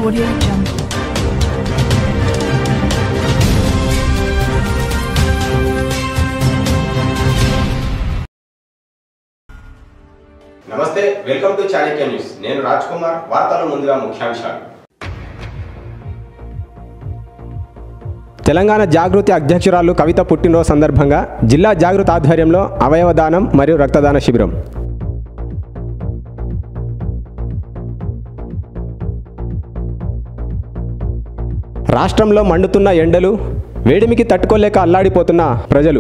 Audio Jungle. నమస్తే welcome to Chanakya news నేను రాజ్ కుమార్ వార్తలు ముందుగా ముఖ్యాంశాలు తెలంగాణ జాగృతి అధ్యక్షురాలు కవిత పుట్టినరోజు సందర్భంగా జిల్లా జాగృతి ఆధ్వర్యంలో అవయవ దానం మరియు రక్తదాన శిబిరం రాష్ట్రంలో మండుతున్న ఎండలు వేడిమికి తట్టుకోలేక అల్లాడిపోతున్న ప్రజలు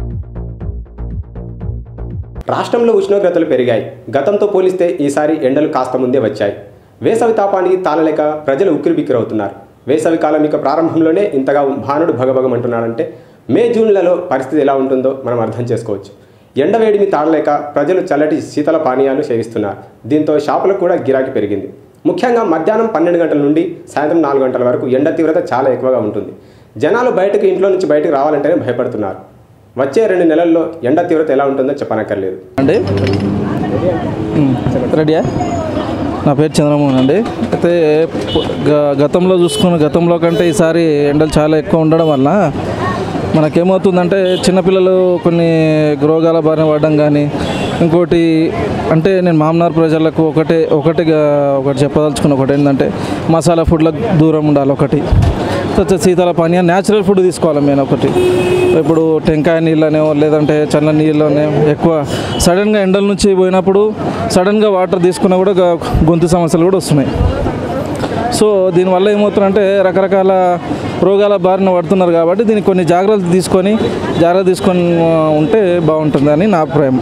రాష్ట్రంలో ఉష్ణోగ్రతలు పెరిగాయి గతంతో పోలిస్తే ఈసారి ఎండలు కాస్త ముందే వచ్చాయి వేసవి తాపానికి తాళలేక ప్రజలు ఉక్కిరిబిక్కిరవుతున్నారు వేసవి కాలం ఇక ప్రారంభంలోనే ఇంతగా భానుడు భగభగమంటున్నాడంటే మే జూన్లలో పరిస్థితి ఎలా ఉంటుందో మనం అర్థం చేసుకోవచ్చు ఎండ వేడిని తాళలేక ప్రజలు చల్లటి శీతల పానీయాలు సేవిస్తున్నారు దీంతో షాపులకు కూడా గిరాకీ పెరిగింది ముఖ్యంగా మధ్యాహ్నం పన్నెండు గంటల నుండి సాయంత్రం నాలుగు గంటల వరకు ఎండ తీవ్రత చాలా ఎక్కువగా ఉంటుంది జనాలు బయటకు ఇంట్లో నుంచి బయటకు రావాలంటేనే భయపడుతున్నారు వచ్చే రెండు నెలల్లో ఎండ తీవ్రత ఎలా ఉంటుందో చెప్పనక్కర్లేదు అండి ఉమ్, రెడీయా నా పేరు చంద్రమోహన్ అండి అయితే పు- గ- గతంలో చూసుకున్న గతంలో కంటే ఈసారి ఎండలు చాలా ఎక్కువ ఉండడం వల్ల మనకేమవుతుందంటే చిన్నపిల్లలు కొన్ని రోగాల బారిన పడడం కానీ ఇంకోటి అంటే నేను మామనార్ ప్రజలకు ఒకటే ఒకటిగా ఒకటి చెప్పదలుచుకున్న ఒకటి ఏంటంటే మసాలా ఫుడ్లకు దూరం ఉండాలి ఒకటి తర్వాత శీతల పానీయ న్యాచురల్ ఫుడ్ తీసుకోవాలి మేము ఒకటి ఇప్పుడు టెంకాయ నీళ్ళనే లేదంటే చల్ల నీళ్ళనే ఎక్కువ సడన్గా ఎండల నుంచి పోయినప్పుడు సడన్గా వాటర్ తీసుకున్నా కూడా గ- గొంతు సమస్యలు కూడా వస్తున్నాయి సో దీనివల్ల ఏమవుతుందంటే రకరకాల రోగాల బారిన పడుతున్నారు కాబట్టి దీనికి కొన్ని జాగ్రత్తలు తీసుకొని జాగ్రత్త తీసుకొని ఆ, ఉంటే బాగుంటుందని నా అభిప్రాయం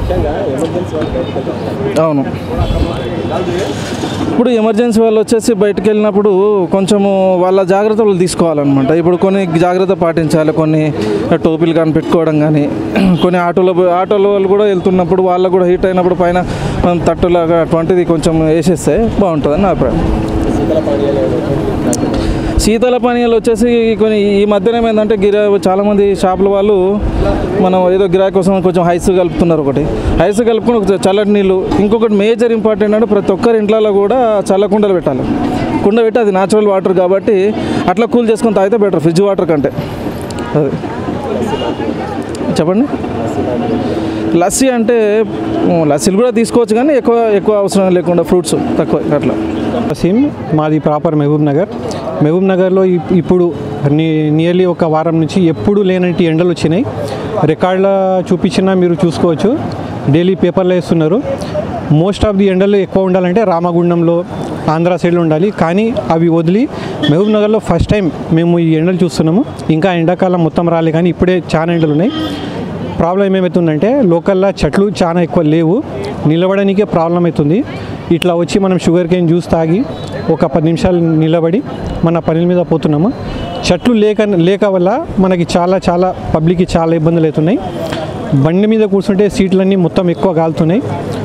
అవును ఇప్పుడు ఎమర్జెన్సీ వాళ్ళు వచ్చేసి బయటకు వెళ్ళినప్పుడు కొంచెము వాళ్ళ జాగ్రత్తలు తీసుకోవాలన్నమాట ఇప్పుడు కొన్ని జాగ్రత్త పాటించాలి కొన్ని టోపీలు కానీ పెట్టుకోవడం కానీ కొన్ని ఆటోలో పోయి- ఆటోలో వాళ్ళు కూడా వెళ్తున్నప్పుడు వాళ్ళకు కూడా హీట్ అయినప్పుడు పైన మనం తట్టులాగా అటువంటిది కొంచెం వేసేస్తే బాగుంటుందని నా అభిప్రాయం శీతల పానీయాలు వచ్చేసి కొన్ని ఈ మధ్యన ఏమైందంటే గిరా చాలామంది షాపుల వాళ్ళు మనం ఏదో గిరాకీ కోసం కొంచెం హైస్ కలుపుతున్నారు ఒకటి హైస్ కలుపుకొని ఒక చల్లటి నీళ్ళు ఇంకొకటి మేజర్ ఇంపార్టెంట్ అంటే ప్రతి ఒక్కరి ఇంట్లో కూడా చల్ల కుండలు పెట్టాలి కుండ పెట్టి అది న్యాచురల్ వాటర్ కాబట్టి అట్లా కూల్ చేసుకొని తాగితే బెటర్ ఫ్రిడ్జ్ వాటర్ కంటే అది చెప్పండి లస్సీ అంటే ఉమ్, లస్సీలు కూడా తీసుకోవచ్చు కానీ ఎక్కువ ఎక్కువ అవసరం లేకుండా ఫ్రూట్స్ తక్కువ అట్లా వసీం మాది ప్రాపర్ మహబూబ్ నగర్ మహబూబ్ నగర్లో ఇప్- ఇప్పుడు ని- నియర్లీ ఒక వారం నుంచి ఎప్పుడు లేనట్టి ఎండలు వచ్చినాయి రికార్డుల చూపించినా మీరు చూసుకోవచ్చు డైలీ పేపర్లో వేస్తున్నారు మోస్ట్ ఆఫ్ ది ఎండలు ఎక్కువ ఉండాలంటే రామగుండంలో ఆంధ్ర సైడ్లో ఉండాలి కానీ అవి వదిలి మహబూబ్ నగర్లో ఫస్ట్ టైం మేము ఈ ఎండలు చూస్తున్నాము ఇంకా ఎండాకాలం మొత్తం రాలే కానీ ఇప్పుడే చాలా ఎండలు ఉన్నాయి ప్రాబ్లం ఏమవుతుందంటే లోకల్లో చెట్లు చాలా ఎక్కువ లేవు నిలబడడానికే ప్రాబ్లం అవుతుంది ఇట్లా వచ్చి మనం షుగర్ కేన్ జ్యూస్ తాగి ఒక పది నిమిషాలు నిలబడి మన పనుల మీద పోతున్నాము చెట్లు లేక లేక వల్ల మనకి చాలా చాలా పబ్లిక్కి చాలా ఇబ్బందులు అవుతున్నాయి బండి మీద కూర్చుంటే సీట్లన్నీ మొత్తం ఎక్కువ కాలుతున్నాయి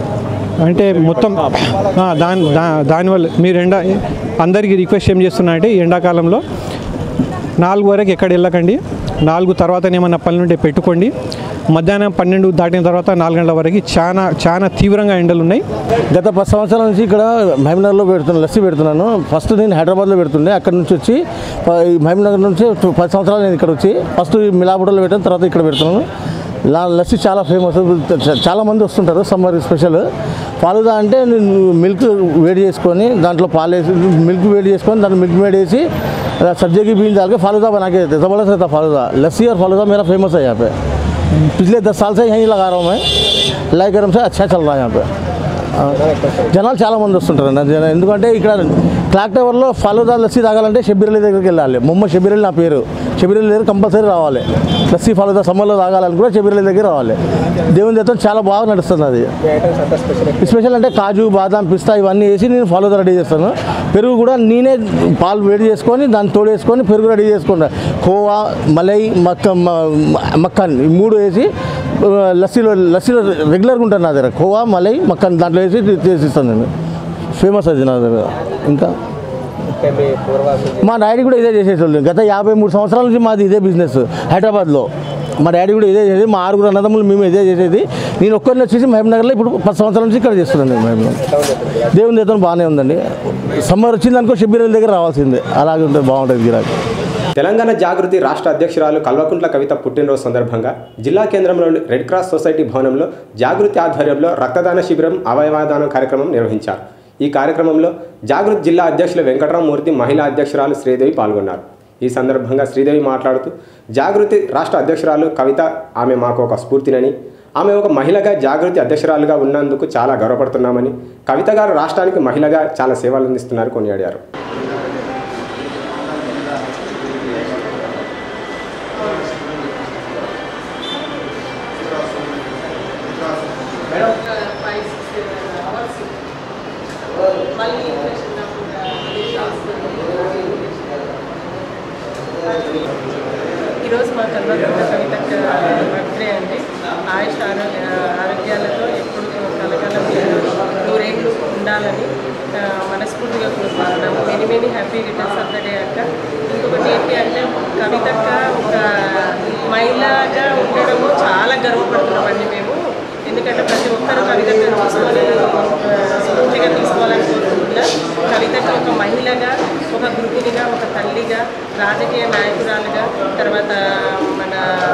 అంటే మొత్తం ఆ, దాని దా దానివల్ల మీరు ఎండ అందరికీ రిక్వెస్ట్ ఏం చేస్తున్నా అంటే ఈ ఎండాకాలంలో నాలుగు వరకు ఎక్కడ వెళ్ళకండి నాలుగు తర్వాత ఏమన్నా పనులు ఉంటే పెట్టుకోండి మధ్యాహ్నం పన్నెండు దాటిన తర్వాత నాలుగు గంటల వరకు చాలా చాలా తీవ్రంగా ఎండలు ఉన్నాయి గత పది సంవత్సరాల నుంచి ఇక్కడ మహబూబ్నగర్లో పెడుతున్నాను లస్సీ పెడుతున్నాను ఫస్ట్ నేను హైదరాబాద్లో పెడుతుండే అక్కడ నుంచి వచ్చి ప- ఈ మహబూబ్నగర్ నుంచి టు- పది సంవత్సరాలు నేను ఇక్కడ వచ్చి ఫస్ట్ ఈ మిలాపుటలో పెట్టాను తర్వాత ఇక్కడ పెడుతున్నాను లా లస్సీ చాలా ఫేమస్ చాలా మంది వస్తుంటారు సమ్మర్ స్పెషల్ ఫాలుదా అంటే నేను మిల్క్ వేడి చేసుకొని దాంట్లో పాలు వేసి మిల్క్ వేడి చేసుకొని దాంట్లో మిల్క్ వేడి వేసి सब्जी की बीन डाल के फालूदा बना के देते ज़बरदस्त रहता फालूदा लस्सी और फालूदा मेरा फेमस है यहाँ पे पिछले दस साल से यहीं लगा रहा हूँ मैं लाई गरम से अच्छा चल रहा है यहाँ पे ఆ, జనాలు చాలా మంది వస్తుంటారు జన ఎందుకంటే ఇక్కడ క్లాక్ టవర్లో ఫాలూదా లస్సీ తాగాలంటే షబ్బీరల్లి దగ్గరికి వెళ్ళాలి మొమ్మ షబ్బీరల్లి నా పేరు షబ్బీరల్లి దగ్గర కంపల్సరీ రావాలి లస్సీ ఫాలూదా సమ్మర్లో తాగాలని కూడా షబ్బీరల్లి దగ్గర రావాలి దేవుని దగ్గర చాలా బాగా నడుస్తుంది అది స్పెషల్ అంటే కాజు బాదాం పిస్తా ఇవన్నీ వేసి నేను ఫాలూదా రెడీ చేస్తాను పెరుగు కూడా నేనే పాలు వేడి చేసుకొని దాన్ని తోడేసుకొని పెరుగు రెడీ చేసుకుంటా కోవా మలై మక్క మ- మక్కన్ ఈ మూడు వేసి ఆ, లస్సీలో లస్సీలో రెగ్యులర్గా ఉంటుంది నా దగ్గర కోవా మలై మక్కన్ దాంట్లో వేసి చేసిస్తాను నేను ఫేమస్ అది నా దగ్గర ఇంకా మా డాడీ కూడా ఇదే చేసేటోళ్ళు గత యాభై మూడు సంవత్సరాల నుంచి మాది ఇదే బిజినెస్ హైదరాబాద్లో మా డాడీ కూడా ఇదే చేసేది మా ఆరుగురు అన్నదమ్ములు మేము ఇదే చేసేది నేను ఒక్కరిని వచ్చేసి మహబూబ్ నగర్లో ఇప్పుడు పది సంవత్సరాల నుంచి ఇక్కడ చేస్తున్నాను నేను మహబూబ్ నగర్ దేవుని దేతం బాగానే ఉందండి సమ్మర్ వచ్చిందనుకో షబ్బీర్ దగ్గర రావాల్సిందే అలాగే ఉంటే బాగుంటుంది గిరాకీ తెలంగాణ జాగృతి రాష్ట్ర అధ్యక్షురాలు కల్వకుంట్ల కవిత పుట్టినరోజు సందర్భంగా జిల్లా కేంద్రంలోని రెడ్ క్రాస్ సొసైటీ భవనంలో జాగృతి ఆధ్వర్యంలో రక్తదాన శిబిరం అవయవదానం కార్యక్రమం నిర్వహించారు ఈ కార్యక్రమంలో జాగృతి జిల్లా అధ్యక్షులు వెంకటరామమూర్తి మహిళా అధ్యక్షురాలు శ్రీదేవి పాల్గొన్నారు ఈ సందర్భంగా శ్రీదేవి మాట్లాడుతూ జాగృతి రాష్ట్ర అధ్యక్షురాలు కవిత ఆమె మాకు ఒక స్ఫూర్తినని ఆమె ఒక మహిళగా జాగృతి అధ్యక్షురాలుగా ఉన్నందుకు చాలా గర్వపడుతున్నామని కవిత గారు రాష్ట్రానికి మహిళగా చాలా సేవలు అందిస్తున్నారు కొనియాడారు ఈరోజు మా కల్వకుంట్ల కవితక్క బర్త్డే అండి ఆయుష్ ఆరోగ్య ఆరోగ్యాలతో ఎప్పుడు కలకాల నూరేళ్ళు ఉండాలని ఆ, మనస్ఫూర్తిగా కోరుకుంటున్నాము many many happy returns of the day అక్క ఇంకొకటి ఏంటి అంటే కవితక్క ఒక మహిళగా ఉండడము చాలా గర్వపడుతున్నామండి మేము ఎందుకంటే ప్రతి ఒక్కరు కవితను చూసుకొని ఆ, స్ఫూర్తిగా తీసుకోవాలని కోరుకుంటున్నా కవితకు ఒక మహిళగా ఒక గృహిణిగా ఒక తల్లిగా రాజకీయ నాయకురాలుగా తర్వాత మన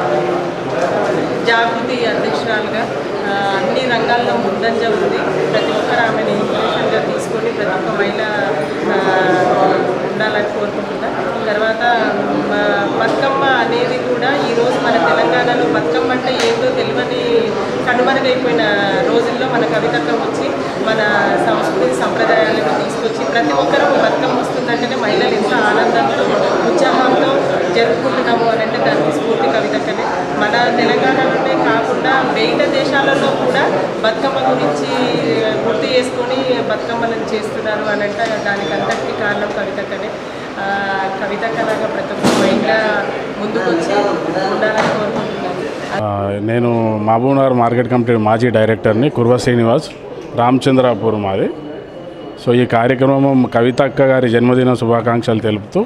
జాగృతి అధ్యక్షురాలుగా ఆ, అన్ని రంగాల్లో ముందంజ ఉంది ప్రతి ఒక్కరు ఆమెను ఇన్స్పిరేషన్గా తీసుకొని ప్రతి ఒక్క మహిళ ఆ, ఉండాలని కోరుకుంటున్నా తర్వాత మా బతుకమ్మ అనేది కూడా ఈరోజు మన తెలంగాణలో బతుకమ్మ అంటే ఏంటో తెలియని కనుమరుగైపోయిన రోజుల్లో మన కవితక్క వచ్చి మన సంస్కృతి సంప్రదాయాలను తీసుకొచ్చి ప్రతి ఒక్కరూ బతుకమ్మ వస్తుందంటేనే మహిళలు ఎంతో ఆనందంతో ఉత్సాహంతో జరుపుకుంటున్నాము అని అంటే దానికి స్ఫూర్తి కవితక్కనే మన తెలంగాణలోనే కాకుండా బయట దేశాలలో కూడా బతుకమ్మ గురించి గుర్తు చేసుకొని బతుకమ్మలను చేస్తున్నారు అని అంటే దానికి అంతటికీ కారణం కవితక్కనే ఆ, కవితక్కలాగా ప్రతి ఒక్క మహిళ ముందుకు వచ్చి ఉండాలని కోరుకుంటున్నాను ఆ, నేను మహబూబ్నగర్ మార్కెట్ కమిటీ మాజీ డైరెక్టర్ని కుర్వ శ్రీనివాస్ రామచంద్రాపూర్ మాది సో ఈ కార్యక్రమం కవితక్క గారి జన్మదిన శుభాకాంక్షలు తెలుపుతూ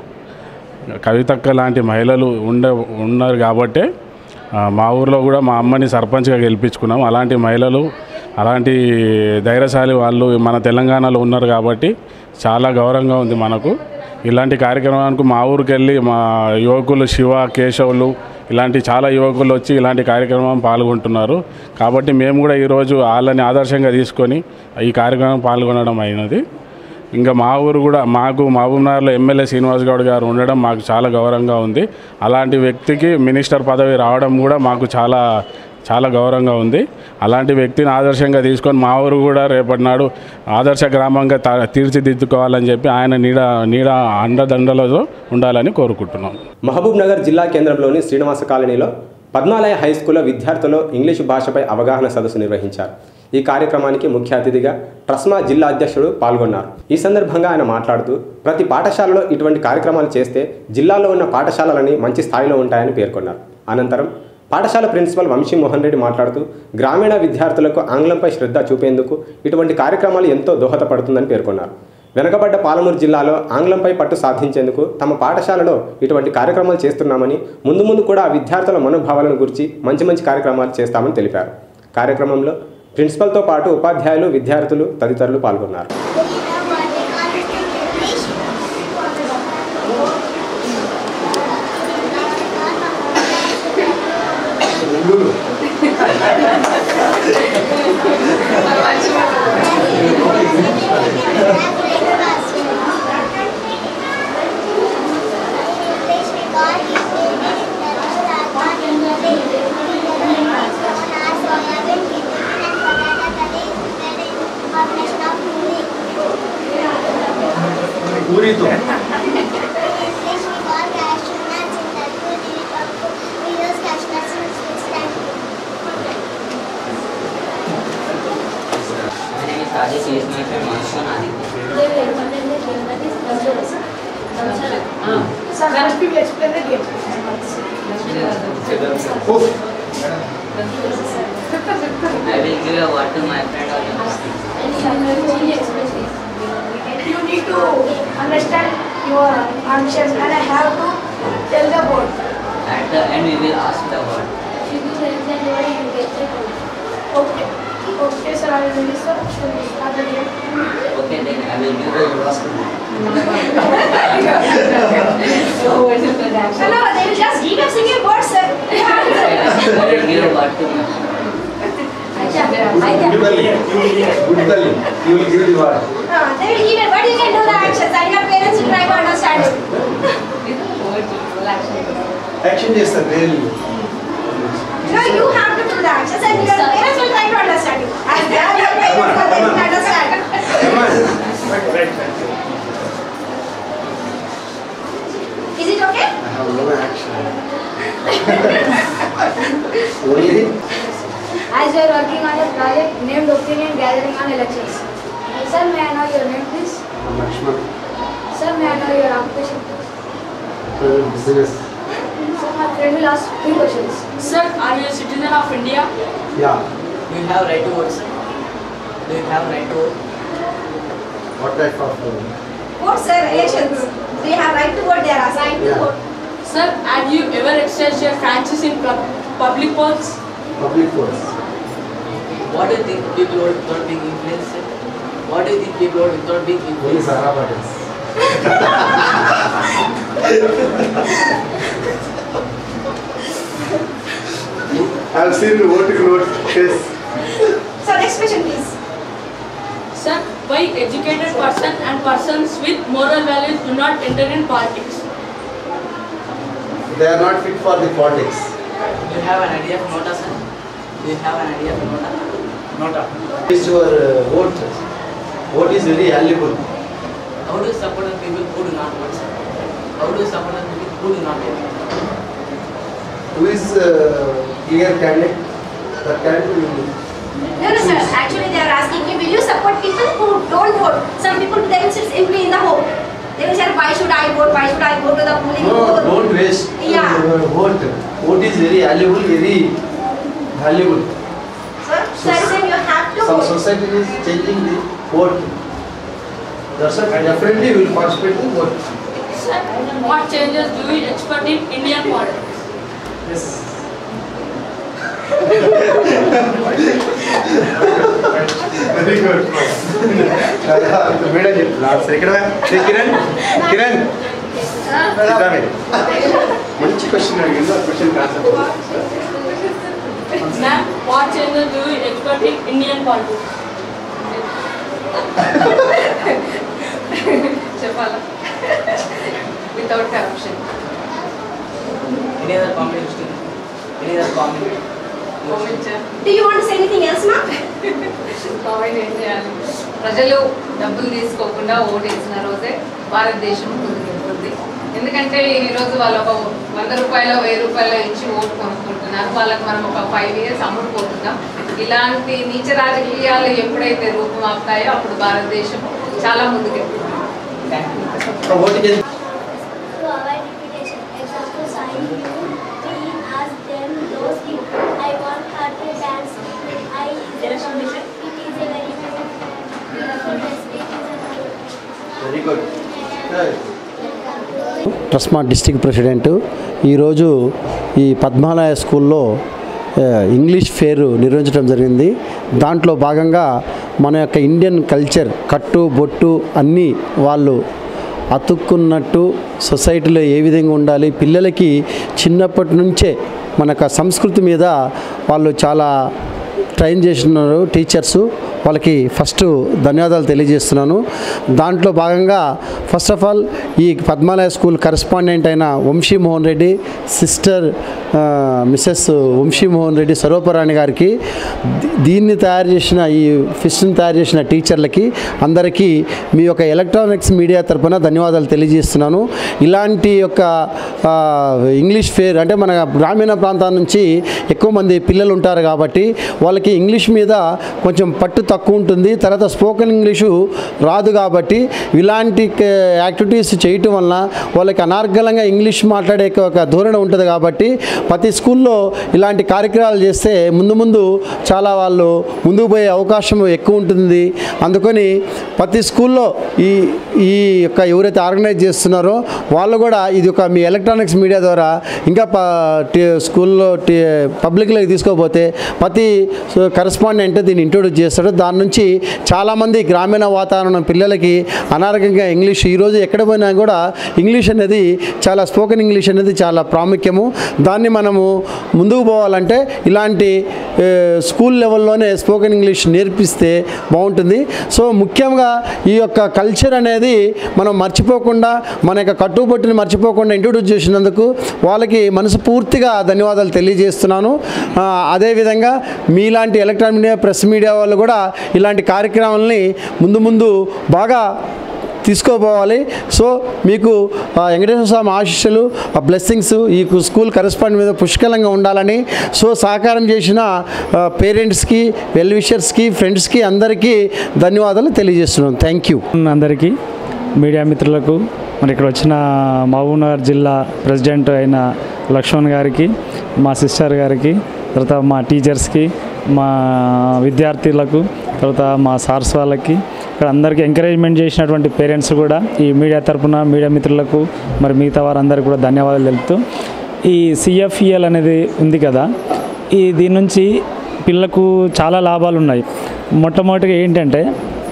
కవితక్క లాంటి మహిళలు ఉండ ఉన్నారు కాబట్టే ఆ, మా ఊర్లో కూడా మా అమ్మని సర్పంచ్గా గెలిపించుకున్నాం అలాంటి మహిళలు అలాంటి ధైర్యశాలి వాళ్ళు మన తెలంగాణలో ఉన్నారు కాబట్టి చాలా గౌరవంగా ఉంది మనకు ఇలాంటి కార్యక్రమానికి మా ఊరికి వెళ్ళి మా యువకులు శివ కేశవులు ఇలాంటి చాలా యువకులు వచ్చి ఇలాంటి కార్యక్రమం పాల్గొంటున్నారు కాబట్టి మేము కూడా ఈరోజు వాళ్ళని ఆదర్శంగా తీసుకొని ఈ కార్యక్రమం పాల్గొనడం అయినది ఇంకా మా ఊరు కూడా మాకు మహబూబ్నగర్లో ఎమ్మెల్యే శ్రీనివాస్ గౌడ్ గారు ఉండడం మాకు చాలా గౌరవంగా ఉంది అలాంటి వ్యక్తికి మినిస్టర్ పదవి రావడం కూడా మాకు చాలా చాలా గౌరవంగా ఉంది అలాంటి వ్యక్తిని ఆదర్శంగా తీసుకొని మా ఊరు కూడా రేపటి నాడు ఆదర్శ గ్రామంగా తా- తీర్చిదిద్దుకోవాలని చెప్పి ఆయన నీడ నీడ అండదండలతో ఉండాలని కోరుకుంటున్నాం మహబూబ్ నగర్ జిల్లా కేంద్రంలోని శ్రీనివాస కాలనీలో పద్మాలయ హై స్కూల్లో విద్యార్థులు ఇంగ్లీషు భాషపై అవగాహన సదస్సు నిర్వహించారు ఈ కార్యక్రమానికి ముఖ్య అతిథిగా ట్రస్మా జిల్లా అధ్యక్షుడు పాల్గొన్నారు ఈ సందర్భంగా ఆయన మాట్లాడుతూ ప్రతి పాఠశాలలో ఇటువంటి కార్యక్రమాలు చేస్తే జిల్లాలో ఉన్న పాఠశాలలని మంచి స్థాయిలో ఉంటాయని పేర్కొన్నారు అనంతరం పాఠశాల ప్రిన్సిపల్ వంశీ మోహన్ రెడ్డి మాట్లాడుతూ గ్రామీణ విద్యార్థులకు ఆంగ్లంపై శ్రద్ధ చూపేందుకు ఇటువంటి కార్యక్రమాలు ఎంతో దోహదపడుతుందని పేర్కొన్నారు వెనకబడ్డ పాలమూరు జిల్లాలో ఆంగ్లంపై పట్టు సాధించేందుకు తమ పాఠశాలలో ఇటువంటి కార్యక్రమాలు చేస్తున్నామని ముందు ముందు కూడా ఆ విద్యార్థుల మనోభావాలను గురించి మంచి మంచి కార్యక్రమాలు చేస్తామని తెలిపారు కార్యక్రమంలో ప్రిన్సిపల్తో పాటు ఉపాధ్యాయులు విద్యార్థులు తదితరులు పాల్గొన్నారు పూరితో My name is Rajesh, he is my friend Mansukhan Aditya. I will give a word to my friend or You need to understand your answers and I have to tell the word. At the end, we will ask the word. Okay. Okay, sir, I will listen to the other day. Okay, then I will give the No, no, they will just give a single word, sir. I will give what to my Uh, they will give it, but you can do the actions and your parents will try to understand it. Action చేస్తారు really No, you have to do the actions and your parents will try to understand you. And they are your parents, so they will understand. Is it okay? As you are working on a project named Opinion Gathering on Elections. Sir, may I know your name, please? Sir, may I know your occupation, please? Business Sir, my friend will ask three questions. Sir, are you a citizen of India? Yeah Do you have right to vote, sir? Do you have right to vote? What type of Vote, sir, elections. Do you have right to vote? They are assigned to Yeah. vote. Sir, have you ever exchanged your franchise in pub- public polls? Public force What do you think people vote without being influenced? sir? What do you think people vote without being only influenced? సారా పాటిల్స్ I've seen the voting note yes. So next question, please. Sir, why educated person and persons with moral values do not enter in politics? They are not fit for the politics. Do you have an idea of Nota, sir? Do you have an idea of Nota? Nota. Is your uh, vote? Vote is very valuable. How do you support the people who do not vote, sir? How do you support the people who do not vote? Who is uh, clear candidate? That candidate will No, no, sir. Actually, they are asking me, will you support people who don't vote? Some people, they will sit simply in the home. They will say, why should I vote? Why should I go to the polling No, booth? don't waste Yeah. your vote. Vote is very valuable, very valuable. Sir, so I said you have to Some vote. society is changing the vote. That's why definitely we will participate in vote. Sir, what changes do you expect in Indian politics? Yes. Very good madam చెప్తున్నారు sir ఇక్కడ ఏ కిరణ్ కిరణ్ ఇద్దామే. మంచి question అడిగింది ఆ question concept Ma'am, what changes do you expect in Indian politics? చెప్పాలా without corruption Any other comment, Mr. Any other comment? Do you want to say anything else, ma'am? Comment ఏం చేయాలి ప్రజలు డబ్బులు తీసుకోకుండా ఓటు వేసిన రోజే భారతదేశం ముందుకెళ్తుంది ఎందుకంటే ఈరోజు వాళ్ళు ఒక వంద రూపాయలు వెయ్యి రూపాయలు ఇచ్చి ఓటు కొనుక్కుంటున్నారు వాళ్ళకి మనం ఒక ఫైవ్ ఇయర్స్ అమ్ముడుపోతున్నాం ఇలాంటి నీచ రాజకీయాలు ఎప్పుడైతే రూపమాపుతాయో అప్పుడు భారతదేశం చాలా ముందుకెళ్తుంది ఓటు చేసి To avoid repetition, example sign you, we ask them those things. I want her to dance. I is a commission. It is a very beautiful recipe. It is a very good ట్రస్మా district president ఈరోజు ఈ పద్మాలయ స్కూల్లో ఆ, English fair నిర్వహించడం జరిగింది దాంట్లో భాగంగా మన యొక్క ఇండియన్ కల్చర్ కట్టు బొట్టు అన్నీ వాళ్ళు అతుక్కున్నట్టు సొసైటీలో ఏ విధంగా ఉండాలి పిల్లలకి చిన్నప్పటి నుంచే మన యొక్క సంస్కృతి మీద వాళ్ళు చాలా ట్రైన్ చేస్తున్నారు టీచర్స్ వాళ్ళకి ఫస్ట్ ధన్యవాదాలు తెలియజేస్తున్నాను దాంట్లో భాగంగా ఫస్ట్ ఆఫ్ ఆల్ ఈ పద్మాలయ స్కూల్ కరెస్పాండెంట్ అయిన వంశీ మోహన్ రెడ్డి సిస్టర్ ఆ, మిస్సెస్ వంశీ మోహన్ రెడ్డి సర్వపరాణి గారికి దీ- దీన్ని తయారు చేసిన ఈ ఫిష్ని తయారు చేసిన టీచర్లకి అందరికీ మీ యొక్క ఎలక్ట్రానిక్స్ మీడియా తరపున ధన్యవాదాలు తెలియజేస్తున్నాను ఇలాంటి యొక్క ఆ, ఇంగ్లీష్ ఫేర్ అంటే మన గ్రామీణ ప్రాంతాల నుంచి ఎక్కువ మంది పిల్లలు ఉంటారు కాబట్టి వాళ్ళకి ఇంగ్లీష్ మీద కొంచెం పట్టు తక్కువ ఉంటుంది తర్వాత స్పోకెన్ ఇంగ్లీషు రాదు కాబట్టి ఇలాంటి క- యాక్టివిటీస్ చేయటం వలన వాళ్ళకి అనర్గళంగా ఇంగ్లీష్ మాట్లాడే ఒక ధోరణి ఉంటుంది కాబట్టి ప్రతి స్కూల్లో ఇలాంటి కార్యక్రమాలు చేస్తే ముందు ముందు చాలా వాళ్ళు ముందుకు పోయే అవకాశం ఎక్కువ ఉంటుంది అందుకని ప్రతి స్కూల్లో ఈ ఈ యొక్క ఎవరైతే ఆర్గనైజ్ చేస్తున్నారో వాళ్ళు కూడా ఇది ఒక మీ ఎలక్ట్రానిక్స్ మీడియా ద్వారా ఇంకా ప టి- స్కూల్లో టి- పబ్లిక్లోకి తీసుకోపోతే ప్రతి కరస్పాండెంట్ దీన్ని ఇంట్రొడ్యూస్ చేస్తాడు దాని నుంచి చాలామంది గ్రామీణ వాతావరణం పిల్లలకి అనారోగ్యంగా ఇంగ్లీష్ ఈరోజు ఎక్కడ పోయినా కూడా ఇంగ్లీష్ అనేది చాలా స్పోకెన్ ఇంగ్లీష్ అనేది చాలా ప్రాముఖ్యము దాన్ని మనము ముందుకు పోవాలంటే ఇలాంటి ఏ, స్కూల్ లెవెల్లోనే స్పోకెన్ ఇంగ్లీష్ నేర్పిస్తే బాగుంటుంది సో ముఖ్యంగా ఈ యొక్క కల్చర్ అనేది మనం మర్చిపోకుండా మన యొక్క కట్టుబొట్టుని మర్చిపోకుండా ఇంట్రొడ్యూస్ చేసినందుకు వాళ్ళకి మనస్ఫూర్తిగా ధన్యవాదాలు తెలియజేస్తున్నాను ఆ, అదేవిధంగా మీలాంటి ఎలక్ట్రానిక్ మీడియా ప్రెస్ మీడియా వాళ్ళు కూడా ఇలాంటి కార్యక్రమాలని ముందు ముందు బాగా తీసుకోపోవాలి సో మీకు ఆ వెంకటేశ్వర స్వామి ఆశీస్సులు ఆ బ్లెస్సింగ్స్ ఈ కు- స్కూల్ కరెస్పాండ్ మీద పుష్కలంగా ఉండాలని సో సహకారం చేసిన పేరెంట్స్కి వెల్ విషర్స్కి ఫ్రెండ్స్కి అందరికీ ధన్యవాదాలు తెలియజేస్తున్నాను థ్యాంక్ యూ అందరికీ మీడియా మిత్రులకు మరి ఇక్కడ వచ్చిన మహబూబ్నగర్ జిల్లా ప్రెసిడెంట్ అయిన లక్ష్మణ్ గారికి మా సిస్టర్ గారికి తర్వాత మా టీచర్స్కి మా విద్యార్థులకు తర్వాత మా సార్స్ వాళ్ళకి ఇక్కడ అందరికీ ఎంకరేజ్మెంట్ చేసినటువంటి పేరెంట్స్ కూడా ఈ మీడియా తరపున మీడియా మిత్రులకు మరి మిగతా వారందరికీ కూడా ధన్యవాదాలు తెలుపుతూ ఈ సిఎఫ్ఈఎల్ అనేది ఉంది కదా ఈ దీని నుంచి పిల్లకు చాలా లాభాలు ఉన్నాయి మొట్టమొదటిగా ఏంటంటే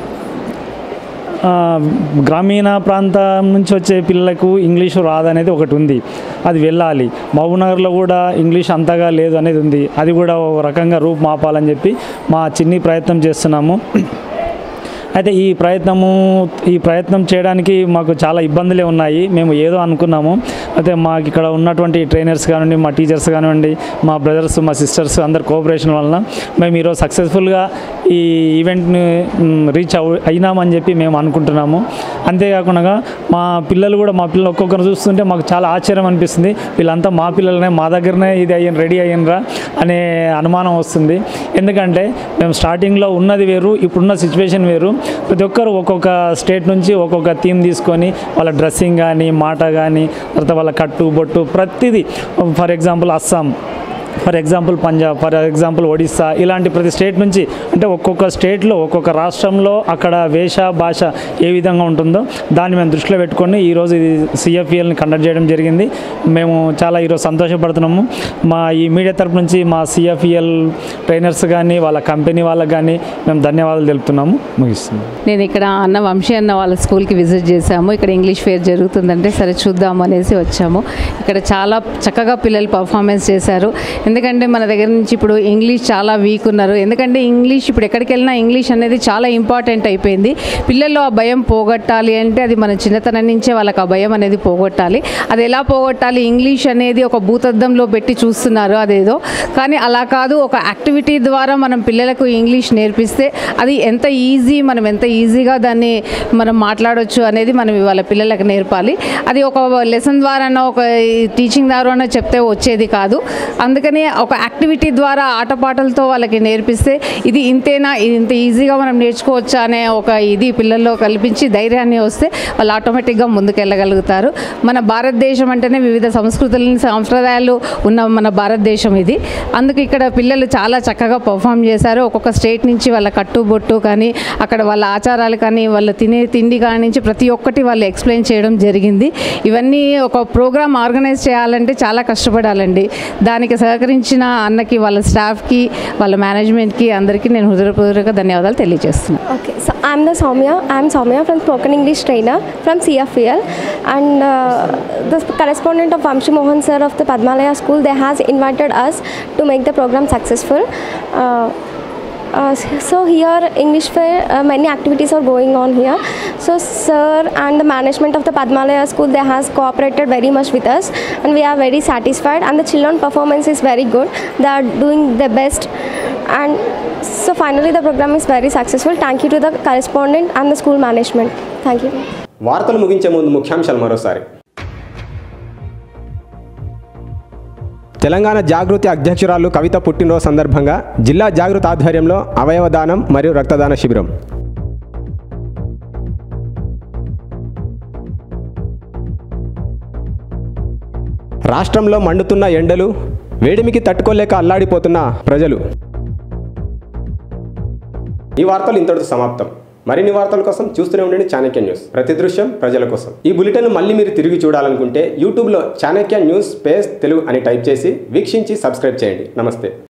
ఆ, గ్రామీణ ప్రాంతం నుంచి వచ్చే పిల్లలకు ఇంగ్లీషు రాదనేది ఒకటి ఉంది అది వెళ్ళాలి మహబూబ్నగర్లో కూడా ఇంగ్లీష్ అంతగా లేదు అనేది ఉంది అది కూడా ఒక రకంగా రూపు మాపాలని చెప్పి మా చిన్ని ప్రయత్నం చేస్తున్నాము అయితే ఈ ప్రయత్నము ఈ ప్రయత్నం చేయడానికి మాకు చాలా ఇబ్బందులే ఉన్నాయి మేము ఏదో అనుకున్నాము అయితే మాకు ఇక్కడ ఉన్నటువంటి ట్రైనర్స్ కానివ్వండి మా టీచర్స్ కానివ్వండి మా బ్రదర్స్ మా సిస్టర్స్ అందరి కోఆపరేషన్ వలన మేము ఈరోజు సక్సెస్ఫుల్గా ఈ ఈవెంట్ని రీచ్ అవు అయినామని చెప్పి మేము అనుకుంటున్నాము అంతేకాకుండా మా పిల్లలు కూడా మా పిల్లలు ఒక్కొక్కరు చూస్తుంటే మాకు చాలా ఆశ్చర్యం అనిపిస్తుంది వీళ్ళంతా మా పిల్లలనే మా దగ్గరనే ఇది అయ్యి రెడీ అయ్యినరా అనే అనుమానం వస్తుంది ఎందుకంటే మేము స్టార్టింగ్లో ఉన్నది వేరు ఇప్పుడున్న సిచ్యువేషన్ వేరు ప్రతి ఒక్కరు ఒక్కొక్క స్టేట్ నుంచి ఒక్కొక్క థీమ్ తీసుకొని వాళ్ళ డ్రెస్సింగ్ కానీ మాట కానీ తర్వాత వాళ్ళ కట్టు బొట్టు ప్రతిదీ for example Assam for example Punjab for example Odisha ఇలాంటి ప్రతి స్టేట్ నుంచి అంటే ఒక్కొక్క స్టేట్లో ఒక్కొక్క రాష్ట్రంలో అక్కడ వేష భాష ఏ విధంగా ఉంటుందో దాన్ని మేము దృష్టిలో పెట్టుకొని ఈరోజు ఇది సిఎఫ్ఈఎల్ని కండక్ట్ చేయడం జరిగింది మేము చాలా ఈరోజు సంతోషపడుతున్నాము మా ఈ మీడియా తరపు నుంచి మా సిఎఫ్ఈఎల్ ట్రైనర్స్ కానీ వాళ్ళ కంపెనీ వాళ్ళకి కానీ మేము ధన్యవాదాలు తెలుపుతున్నాము ముగిస్తున్నాం నేను ఇక్కడ అన్న వంశీ అన్న వాళ్ళ స్కూల్కి విజిట్ చేశాము ఇక్కడ ఇంగ్లీష్ ఫేర్ జరుగుతుందంటే సరే చూద్దాం అనేసి వచ్చాము ఇక్కడ చాలా చక్కగా పిల్లలు పర్ఫార్మెన్స్ చేశారు ఎందుకంటే మన దగ్గర నుంచి ఇప్పుడు ఇంగ్లీష్ చాలా వీక్ ఉన్నారు ఎందుకంటే ఇంగ్లీష్ ఇప్పుడు ఎక్కడికి వెళ్ళినా ఇంగ్లీష్ అనేది చాలా ఇంపార్టెంట్ అయిపోయింది పిల్లల్లో ఆ భయం పోగొట్టాలి అంటే అది మన చిన్నతనం నుంచే వాళ్ళకి ఆ భయం అనేది పోగొట్టాలి అది ఎలా పోగొట్టాలి ఇంగ్లీష్ అనేది ఒక భూతద్దంలో పెట్టి చూస్తున్నారు అదేదో కానీ అలా కాదు ఒక యాక్టివిటీ ద్వారా మనం పిల్లలకు ఇంగ్లీష్ నేర్పిస్తే అది ఎంత ఈజీ మనం ఎంత ఈజీగా దాన్ని మనం మాట్లాడొచ్చు అనేది మనం ఇవాళ పిల్లలకు నేర్పాలి అది ఒక లెసన్ ద్వారానో ఒక టీచింగ్ ద్వారానో చెప్తే వచ్చేది కాదు అందుకని ఒక యాక్టివిటీ ద్వారా ఆటపాటలతో వాళ్ళకి నేర్పిస్తే ఇది ఇంతేనా ఇది ఇంత ఈజీగా మనం నేర్చుకోవచ్చా అనే ఒక ఇది పిల్లల్లో కల్పించి ధైర్యాన్ని వస్తే వాళ్ళు ఆటోమేటిక్గా ముందుకెళ్ళగలుగుతారు మన భారతదేశం అంటేనే వివిధ సంస్కృతులని సాంప్రదాయాలు ఉన్న మన భారతదేశం ఇది అందుకు ఇక్కడ పిల్లలు చాలా చక్కగా పర్ఫామ్ చేశారు ఒక్కొక్క స్టేట్ నుంచి వాళ్ళ కట్టుబొట్టు కానీ అక్కడ వాళ్ళ ఆచారాలు కానీ వాళ్ళ తినే తిండి కాడి నుంచి ప్రతి ఒక్కటి వాళ్ళు ఎక్స్ప్లెయిన్ చేయడం జరిగింది ఇవన్నీ ఒక ప్రోగ్రామ్ ఆర్గనైజ్ చేయాలంటే చాలా కష్టపడాలండి దానికి సహకరించిన అన్నకి వాళ్ళ స్టాఫ్కి వాళ్ళ మేనేజ్మెంట్కి అందరికీ నేను హృదయపూర్వక ధన్యవాదాలు తెలియజేస్తున్నాను Okay, so I'm the Soumya. I'm Soumya from Spoken English Trainer from CFEL, and uh, the correspondent of Vamshi Mohan sir of the Padmalaya School. They has invited us to make the program successful. Uh, uh, so here English fair uh, many activities are going on here so sir and the management of the Padmalaya school they has cooperated very much with us and we are very satisfied and the children performance is very good they are doing their best and so finally the program is very successful thank you to the correspondent and the school management thank you వార్తలు ముగించే ముందు ముఖ్యాంశాలు మరోసారి తెలంగాణ జాగృతి అధ్యక్షురాలు కవిత పుట్టినరోజు సందర్భంగా జిల్లా జాగృతి ఆధ్వర్యంలో అవయవ దానం మరియు రక్తదాన శిబిరం రాష్ట్రంలో మండుతున్న ఎండలు వేడిమికి తట్టుకోలేక అల్లాడిపోతున్న ప్రజలు ఈ వార్తలు ఇంతటితో సమాప్తం మరిన్ని వార్తల కోసం చూస్తూనే ఉండండి చాణక్య న్యూస్ ప్రతి దృశ్యం ప్రజల కోసం ఈ బులెటిన్ మళ్ళీ మీరు తిరిగి చూడాలనుకుంటే యూట్యూబ్లో చాణక్య న్యూస్ స్పేస్ తెలుగు అని టైప్ చేసి వీక్షించి సబ్స్క్రైబ్ చేయండి నమస్తే